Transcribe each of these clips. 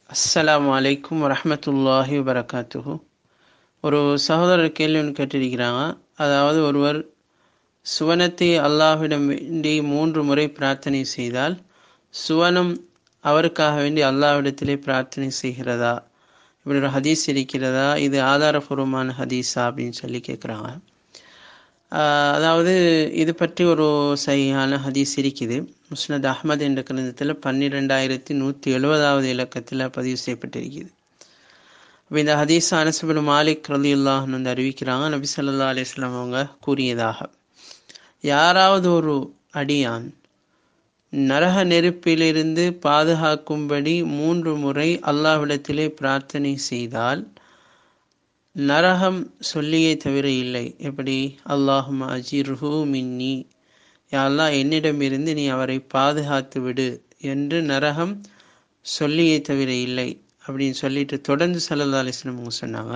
அஸ்ஸலாமு அலைக்கும் வரஹ்மத்துல்லாஹி வபரகாத்துஹு ஒரு சகோதரர் கேள்வி ஒன்று கேட்டிருக்கிறாங்க அதாவது ஒருவர் சுவனத்தை அல்லாஹ்விடம் வேண்டி மூன்று முறை பிரார்த்தனை செய்தால் சுவனம் அவருக்காக வேண்டி அல்லாஹ்விடத்திலே பிரார்த்தனை செய்கிறதா இப்படி ஒரு ஹதீஸ் இருக்கிறதா இது ஆதாரபூர்வமான ஹதீஸா அப்படின்னு சொல்லி கேட்குறாங்க அதாவது இது பற்றி ஒரு சரியான ஹதீஸ் இருக்குது முஸ்னத் அஹ்மத் என்ற கிரந்தத்தில் பன்னிரெண்டாயிரத்தி நூற்றி எழுபதாவது இலக்கத்தில் பதிவு செய்யப்பட்டிருக்குது இப்போ இந்த ஹதீஸ் அனசுபின் மாலிக் ரலி அல்லாஹ்னு வந்து அறிவிக்கிறாங்க நபி சொல்லா அலிஸ்லாம் அவங்க கூறியதாக யாராவது ஒரு அடியான் நரக நெருப்பிலிருந்து பாதுகாக்கும்படி மூன்று முறை அல்லாஹ்விடத்திலே பிரார்த்தனை செய்தால் நரகம் சொல்லியே தவிர இல்லை எப்படி அல்லாஹும் அஜிர்ஹூ மின்னி யாழ்லா என்னிடமிருந்து நீ அவரை பாதுகாத்து விடு என்று நரகம் சொல்லியே தவிர இல்லை அப்படின்னு சொல்லிட்டு தொடர்ந்து சல்லா அலிஸ்லம் அவங்க சொன்னாங்க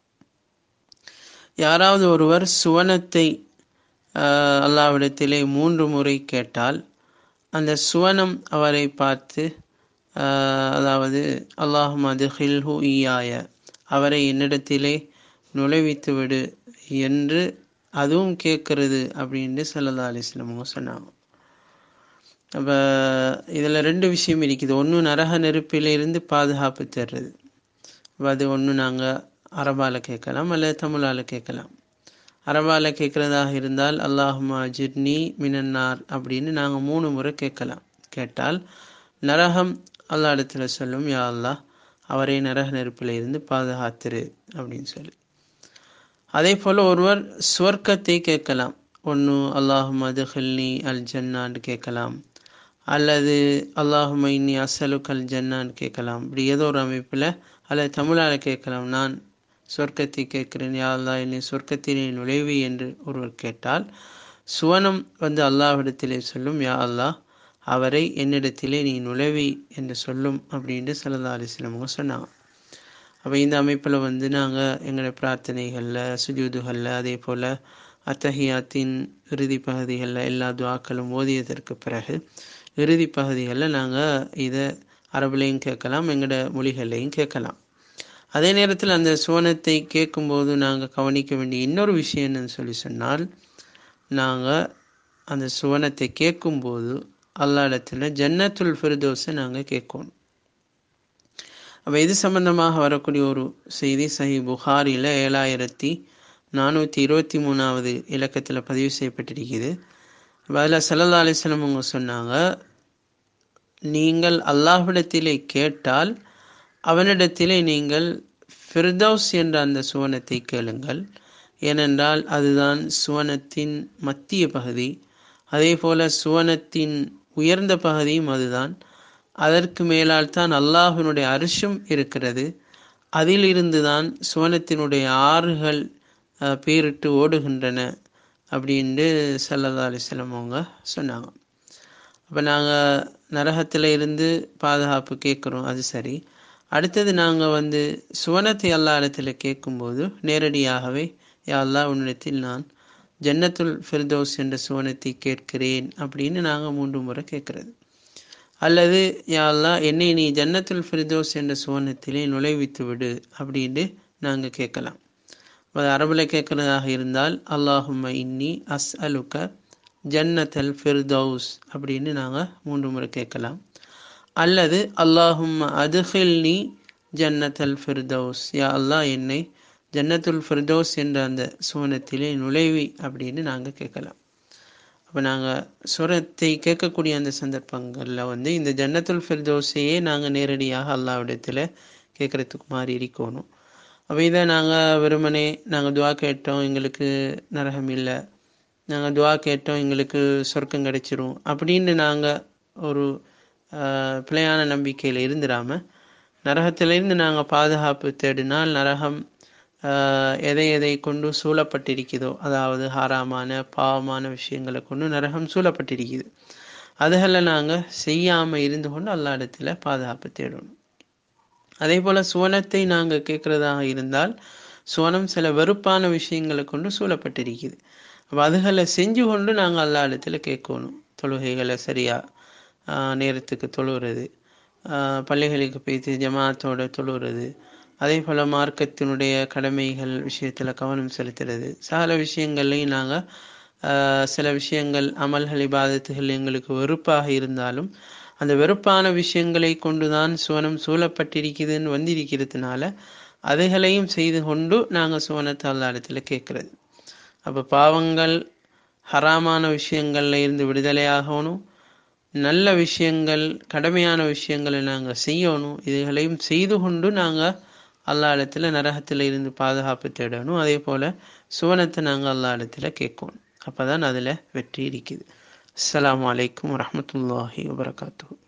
யாராவது ஒருவர் சுவனத்தை அல்லாவிடத்திலே மூன்று முறை கேட்டால் அந்த சுவனம் அவரை பார்த்து அதாவது அல்லாஹும் அது ஹில்ஹு ஈயாய அவரை என்னிடத்திலே நுழைவித்து விடு என்று அதுவும் கேட்கறது அப்படின்ட்டு சல்லா அலிஸ்லம் சொன்னாங்க அப்போ இதில் ரெண்டு விஷயம் இருக்குது ஒன்று நரக நெருப்பிலிருந்து பாதுகாப்பு தர்றது அது ஒன்று நாங்கள் அரபால் கேட்கலாம் அல்லது தமிழால் கேட்கலாம் அரபால் கேட்குறதாக இருந்தால் அல்லாஹுமா ஜிர்னி மினன்னார் அப்படின்னு நாங்கள் மூணு முறை கேட்கலாம் கேட்டால் நரகம் அல்லா இடத்துல சொல்லும் யா அல்லாஹ் அவரை நரக நெருப்பில் இருந்து பாதுகாத்துரு அப்படின்னு சொல்லி அதே போல் ஒருவர் சுவர்க்கத்தை கேட்கலாம் ஒன்று அல்லாஹு மதுஹல்னி அல் ஜன்னான்னு கேட்கலாம் அல்லது அல்லாஹு மைனி அசலுக் அல் ஜன்னான்னு கேட்கலாம் இப்படி ஏதோ ஒரு அமைப்பில் அல்லது தமிழால் கேட்கலாம் நான் சொர்க்கத்தை கேட்கிறேன் யா அல்லா என்னை சொர்க்கத்திலே நுழைவி என்று ஒருவர் கேட்டால் சுவனம் வந்து அல்லாஹ்விடத்திலே சொல்லும் யா அல்லாஹ் அவரை என்னிடத்திலே நீ நுழைவி என்று சொல்லும் அப்படின்ட்டு சல்லா அலிஸ்லமுங்க சொன்னாங்க அப்போ இந்த அமைப்பில் வந்து நாங்கள் எங்களுடைய பிரார்த்தனைகளில் சுஜூதுகளில் அதே போல் அத்தஹியாத்தின் இறுதி பகுதிகளில் எல்லா துவாக்களும் ஓதியதற்கு பிறகு இறுதி பகுதிகளில் நாங்கள் இதை அரபுலையும் கேட்கலாம் எங்களோட மொழிகள்லையும் கேட்கலாம் அதே நேரத்தில் அந்த சுவனத்தை கேட்கும்போது நாங்கள் கவனிக்க வேண்டிய இன்னொரு விஷயம் என்னன்னு சொல்லி சொன்னால் நாங்கள் அந்த சுவனத்தை கேட்கும்போது அல்லா இடத்துல ஜன்னத்துல் ஃபிர்தோஸை நாங்கள் கேட்கணும் அப்போ இது சம்பந்தமாக வரக்கூடிய ஒரு செய்தி சஹி புகாரியில் ஏழாயிரத்தி நானூற்றி இருபத்தி மூணாவது இலக்கத்தில் பதிவு செய்யப்பட்டிருக்குது அதில் சல்லா அலிஸ்லம் அவங்க சொன்னாங்க நீங்கள் அல்லாஹ்விடத்திலே கேட்டால் அவனிடத்திலே நீங்கள் ஃபிர்தௌஸ் என்ற அந்த சுவனத்தை கேளுங்கள் ஏனென்றால் அதுதான் சுவனத்தின் மத்திய பகுதி அதே போல சுவனத்தின் உயர்ந்த பகுதியும் அதுதான் அதற்கு மேலால் தான் அல்லாஹினுடைய அரிசும் இருக்கிறது அதிலிருந்து தான் சுவனத்தினுடைய ஆறுகள் பேரிட்டு ஓடுகின்றன அப்படின்ட்டு சல்லல்லா அலிஸ்லம் அவங்க சொன்னாங்க அப்போ நாங்கள் நரகத்தில் இருந்து பாதுகாப்பு கேட்குறோம் அது சரி அடுத்தது நாங்கள் வந்து சுவனத்தை அல்லா இடத்துல கேட்கும்போது நேரடியாகவே யா அல்லா உன்னிடத்தில் நான் ஜன்னத்துல் ஃபிர்தோஸ் என்ற சுவனத்தை கேட்கிறேன் அப்படின்னு நாங்கள் மூன்று முறை கேட்குறது அல்லது யாழ்லா என்னை நீ ஜன்னத்துல் ஃபிர்தோஸ் என்ற சுவனத்திலே நுழைவித்து விடு அப்படின்ட்டு நாங்கள் கேட்கலாம் அது அரபில் கேட்குறதாக இருந்தால் அல்லாஹும்ம இன்னி அஸ் அலுக்க ஜன்னத்தல் ஃபிர்தௌஸ் அப்படின்னு நாங்கள் மூன்று முறை கேட்கலாம் அல்லது அல்லாஹும்ம அதுஹில் நீ ஜன்னத்தல் ஃபிர்தௌஸ் யா அல்லாஹ் என்னை ஜன்னத்துல் ஃபிர்தோஸ் என்ற அந்த சுவனத்திலே நுழைவி அப்படின்னு நாங்கள் கேட்கலாம் அப்போ நாங்கள் சுரத்தை கேட்கக்கூடிய அந்த சந்தர்ப்பங்களில் வந்து இந்த ஜன்னத்துல் ஃபிர்தோஸையே நாங்கள் நேரடியாக அல்லாவிடத்தில் கேட்குறதுக்கு மாதிரி இருக்கணும் அப்போ இதை நாங்கள் வெறுமனே நாங்கள் துவா கேட்டோம் எங்களுக்கு நரகம் இல்லை நாங்கள் துவா கேட்டோம் எங்களுக்கு சொர்க்கம் கிடைச்சிரும் அப்படின்னு நாங்கள் ஒரு பிழையான நம்பிக்கையில் இருந்துடாமல் நரகத்திலிருந்து நாங்கள் பாதுகாப்பு தேடினால் நரகம் எதை எதை கொண்டு சூழப்பட்டிருக்குதோ அதாவது ஹாராமான பாவமான விஷயங்களை கொண்டு நரகம் சூழப்பட்டிருக்குது அதுகளை நாங்கள் செய்யாமல் இருந்து கொண்டு அல்லா இடத்துல பாதுகாப்பு தேடணும் அதே போல் சுவனத்தை நாங்கள் கேட்குறதாக இருந்தால் சுவனம் சில வெறுப்பான விஷயங்களை கொண்டு சூழப்பட்டிருக்குது அப்போ அதுகளை செஞ்சு கொண்டு நாங்கள் அல்லா இடத்துல கேட்கணும் தொழுகைகளை சரியாக நேரத்துக்கு தொழுகிறது பள்ளிகளுக்கு போய்த்து ஜமாத்தோட தொழுகிறது அதே போல் மார்க்கத்தினுடைய கடமைகள் விஷயத்தில் கவனம் செலுத்துறது சகல விஷயங்கள்லையும் நாங்கள் சில விஷயங்கள் அமல்கள் இபாதத்துகள் எங்களுக்கு வெறுப்பாக இருந்தாலும் அந்த வெறுப்பான விஷயங்களை கொண்டுதான் சுவனம் சூழப்பட்டிருக்குதுன்னு வந்திருக்கிறதுனால அதைகளையும் செய்து கொண்டு நாங்கள் சுவனத்தை அல்ல இடத்துல கேட்கறது அப்போ பாவங்கள் ஹராமான விஷயங்கள்ல இருந்து விடுதலையாகணும் நல்ல விஷயங்கள் கடமையான விஷயங்களை நாங்கள் செய்யணும் இதுகளையும் செய்து கொண்டு நாங்கள் அல்லா இடத்துல நரகத்தில் இருந்து பாதுகாப்பு தேடணும் அதே போல் சுவனத்தை நாங்கள் அல்லா இடத்துல கேட்கணும் அப்போ தான் அதில் வெற்றி இருக்குது அஸ்லாம் வலைக்கம் வரமத்துல்லாஹி வபரகாத்து